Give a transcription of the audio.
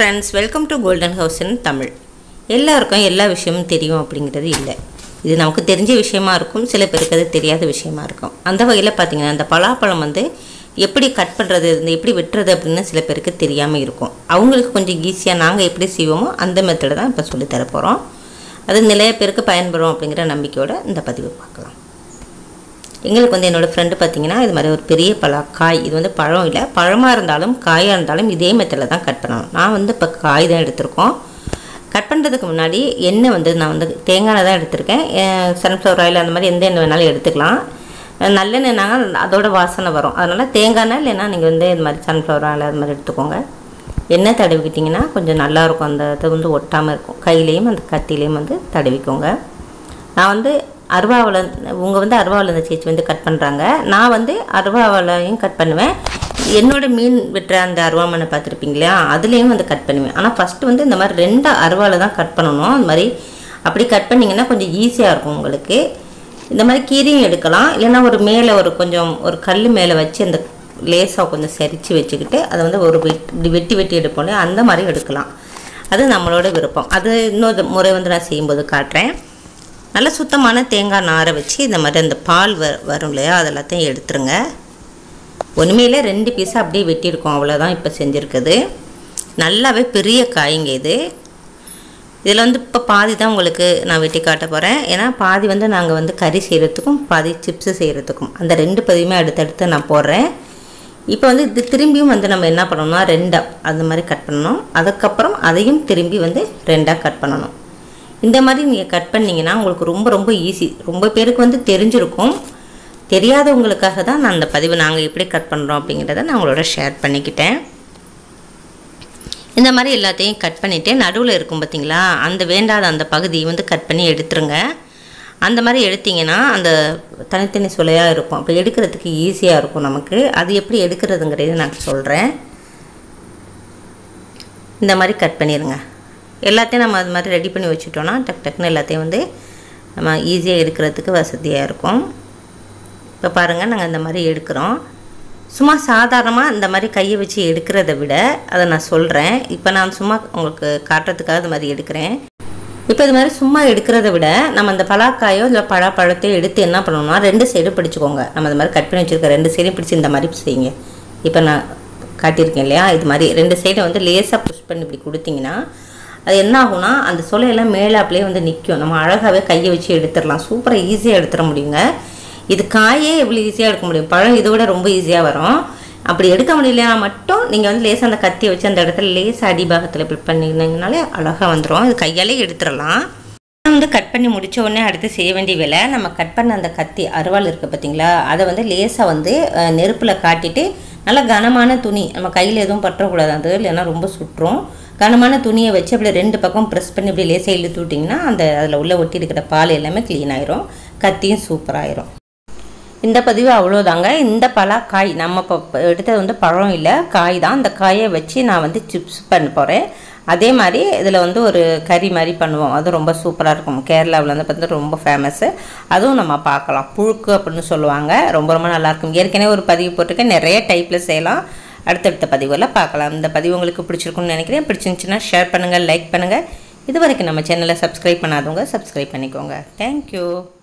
friends welcome to golden house in Tamil எல்லாருக்கும் எல்லா விஷயமும் தெரியும் அப்படிங்கிறது இல்லை இது நமக்கு தெரிஞ்ச விஷயமா இருக்கும் சில பேருக்கு அது தெரியாத விஷயமா இருக்கும் அந்த வகையில் பார்த்தீங்கன்னா அந்த பலாப்பழம் வந்து எப்படி கட் பண்ணுறது இந்த எப்படி வெட்டுறது அப்படின்னு சில பேருக்கு தெரியாமல் இருக்கும் அவங்களுக்கு கொஞ்சம் ஈஸியாக நாங்கள் எப்படி செய்வோமோ அந்த மெத்தடை தான் இப்போ சொல்லித் தர போகிறோம் அது நிறைய பேருக்கு பயன்படும் அப்படிங்கிற நம்பிக்கையோட இந்த பதிவு பார்க்கலாம் எங்களுக்கு வந்து என்னோடய ஃப்ரெண்டு பார்த்தீங்கன்னா இது மாதிரி ஒரு பெரிய பழ காய் இது வந்து பழம் இல்லை பழமாக இருந்தாலும் காயாக இருந்தாலும் இதே மெத்தடில் தான் கட் பண்ணணும் நான் வந்து இப்போ காய் தான் எடுத்திருக்கோம் கட் பண்ணுறதுக்கு முன்னாடி எண்ணெய் வந்து நான் வந்து தேங்காய் எண்ணெய் தான் எடுத்திருக்கேன் சன்ஃப்ளவர் ஆயில் அந்த மாதிரி எந்த எண்ணெய் வேணாலும் எடுத்துக்கலாம் நல்லெண்ணெய்னாங்க அதோட வாசனை வரும் அதனால் தேங்காய் எண்ணெய் இல்லைன்னா நீங்கள் வந்து இது மாதிரி சன்ஃப்ளவர் ஆயில் அது மாதிரி எடுத்துக்கோங்க எண்ணெய் தடவிக்கிட்டிங்கன்னா கொஞ்சம் நல்லாயிருக்கும் அந்த இது வந்து ஒட்டாமல் இருக்கும் கையிலையும் அந்த கத்திலையும் வந்து தடவிக்கோங்க நான் வந்து அருவாவில் உங்கள் வந்து அருவாவில் இந்த சேச்சி வந்து கட் பண்ணுறாங்க நான் வந்து அருவாவிலையும் கட் பண்ணுவேன் என்னோட மீன் வெட்டுற அந்த அருவாமனை பார்த்துருப்பீங்க இல்லையா அதுலேயும் வந்து கட் பண்ணுவேன் ஆனால் ஃபஸ்ட்டு வந்து இந்த மாதிரி ரெண்டு அருவாவில் தான் கட் பண்ணணும் அந்த மாதிரி அப்படி கட் பண்ணிங்கன்னா கொஞ்சம் ஈஸியாக இருக்கும் உங்களுக்கு இந்த மாதிரி கீரையும் எடுக்கலாம் இல்லைன்னா ஒரு மேலே ஒரு கொஞ்சம் ஒரு கல் மேலே வச்சு அந்த லேசாக கொஞ்சம் சரித்து வச்சுக்கிட்டு அதை வந்து ஒரு வெட்டி வெட்டி வெட்டி எடுப்போம் அந்த மாதிரி எடுக்கலாம் அது நம்மளோட விருப்பம் அது இன்னொரு முறை வந்து நான் செய்யும்போது காட்டுறேன் நல்ல சுத்தமான தேங்காய் நாரை வச்சு இந்த மாதிரி அந்த பால் வ வரும் இல்லையா அது எல்லாத்தையும் எடுத்துருங்க ஒன்றுமே இல்லை ரெண்டு பீஸாக அப்படியே வெட்டியிருக்கோம் அவ்வளோதான் இப்போ செஞ்சுருக்குது நல்லாவே பெரிய காய்ங்க இது இதில் வந்து இப்போ பாதி தான் உங்களுக்கு நான் வெட்டி காட்ட போகிறேன் ஏன்னா பாதி வந்து நாங்கள் வந்து கறி செய்கிறதுக்கும் பாதி சிப்ஸு செய்கிறதுக்கும் அந்த ரெண்டு பதிவுமே அடுத்தடுத்து நான் போடுறேன் இப்போ வந்து இது திரும்பியும் வந்து நம்ம என்ன பண்ணணும்னா ரெண்டாக அந்த மாதிரி கட் பண்ணணும் அதுக்கப்புறம் அதையும் திரும்பி வந்து ரெண்டாக கட் பண்ணணும் இந்த மாதிரி நீங்கள் கட் பண்ணிங்கன்னா உங்களுக்கு ரொம்ப ரொம்ப ஈஸி ரொம்ப பேருக்கு வந்து தெரிஞ்சிருக்கும் தெரியாதவங்களுக்காக தான் நான் அந்த பதிவு நாங்கள் எப்படி கட் பண்ணுறோம் அப்படிங்கிறத நான் உங்களோட ஷேர் பண்ணிக்கிட்டேன் இந்த மாதிரி எல்லாத்தையும் கட் பண்ணிவிட்டு நடுவில் இருக்கும் பார்த்தீங்களா அந்த வேண்டாத அந்த பகுதியை வந்து கட் பண்ணி எடுத்துருங்க அந்த மாதிரி எடுத்திங்கன்னா அந்த தனித்தனி சுளையாக இருக்கும் அப்போ எடுக்கிறதுக்கு ஈஸியாக இருக்கும் நமக்கு அது எப்படி எடுக்கிறதுங்கிறத நான் சொல்கிறேன் இந்த மாதிரி கட் பண்ணிடுங்க எல்லாத்தையும் நம்ம அது மாதிரி ரெடி பண்ணி வச்சுட்டோன்னா டக் டக்குன்னு எல்லாத்தையும் வந்து நம்ம ஈஸியாக எடுக்கிறதுக்கு வசதியாக இருக்கும் இப்போ பாருங்கள் நாங்கள் இந்த மாதிரி எடுக்கிறோம் சும்மா சாதாரணமாக இந்த மாதிரி கையை வச்சு எடுக்கிறத விட அதை நான் சொல்கிறேன் இப்போ நான் சும்மா உங்களுக்கு காட்டுறதுக்காக இது மாதிரி எடுக்கிறேன் இப்போ இது மாதிரி சும்மா எடுக்கிறத விட நம்ம அந்த பலாக்காயோ இல்லை பழாப்பழத்தையோ எடுத்து என்ன பண்ணணும்னா ரெண்டு சைடு பிடிச்சிக்கோங்க நம்ம இந்த மாதிரி கட் பண்ணி வச்சுருக்க ரெண்டு சைடும் பிடிச்சி இந்த மாதிரி செய்யுங்க இப்போ நான் காட்டியிருக்கேன் இல்லையா இது மாதிரி ரெண்டு சைடை வந்து லேசாக புஷ் பண்ணி இப்படி கொடுத்தீங்கன்னா அது என்ன ஆகும்னா அந்த சொலையெல்லாம் மேலே அப்படியே வந்து நிற்கும் நம்ம அழகாகவே கையை வச்சு எடுத்துடலாம் சூப்பராக ஈஸியாக எடுத்துட முடியுங்க இது காயே எவ்வளோ ஈஸியாக எடுக்க முடியும் பழம் இதை விட ரொம்ப ஈஸியாக வரும் அப்படி எடுக்க முடியலனா மட்டும் நீங்கள் வந்து லேசாக அந்த கத்தியை வச்சு அந்த இடத்துல லேசாக அடிபாகத்தில் இப்படி பண்ணிங்கனாலே அழகாக வந்துடும் இது கையாலே எடுத்துடலாம் வந்து கட் பண்ணி முடித்த உடனே அடுத்து செய்ய வேண்டிய வேலை நம்ம கட் பண்ண அந்த கத்தி அருவாள் இருக்குது பார்த்தீங்களா அதை வந்து லேசாக வந்து நெருப்பில் காட்டிட்டு நல்லா கனமான துணி நம்ம கையில் எதுவும் பற்றக்கூடாது அது இல்லைன்னா ரொம்ப சுற்றும் கனமான துணியை வச்சு அப்படி ரெண்டு பக்கம் ப்ரெஸ் பண்ணி இப்படி லேசாக இழுத்து விட்டிங்கன்னா அந்த அதில் உள்ள ஒட்டி இருக்கிற பால் எல்லாமே க்ளீன் ஆயிரும் கத்தியும் சூப்பராயிரும் இந்த பதிவு அவ்வளோதாங்க இந்த பலா காய் நம்ம இப்போ எடுத்தது வந்து பழம் இல்லை காய் தான் அந்த காயை வச்சு நான் வந்து சிப்ஸ் பண்ண போகிறேன் அதே மாதிரி இதில் வந்து ஒரு கறி மாதிரி பண்ணுவோம் அது ரொம்ப சூப்பராக இருக்கும் கேரளாவில் வந்து பார்த்து ரொம்ப ஃபேமஸ்ஸு அதுவும் நம்ம பார்க்கலாம் புழுக்கு அப்படின்னு சொல்லுவாங்க ரொம்ப ரொம்ப நல்லாயிருக்கும் ஏற்கனவே ஒரு பதிவு போட்டிருக்கேன் நிறைய டைப்பில் செய்யலாம் அடுத்தடுத்த பதிவில் பார்க்கலாம் இந்த பதிவு உங்களுக்கு பிடிச்சிருக்குன்னு நினைக்கிறேன் பிடிச்சிருந்துச்சுன்னா ஷேர் பண்ணுங்கள் லைக் பண்ணுங்கள் இது வரைக்கும் நம்ம சேனலை சப்ஸ்கிரைப் பண்ணாதவங்க சப்ஸ்கிரைப் பண்ணிக்கோங்க தேங்க்யூ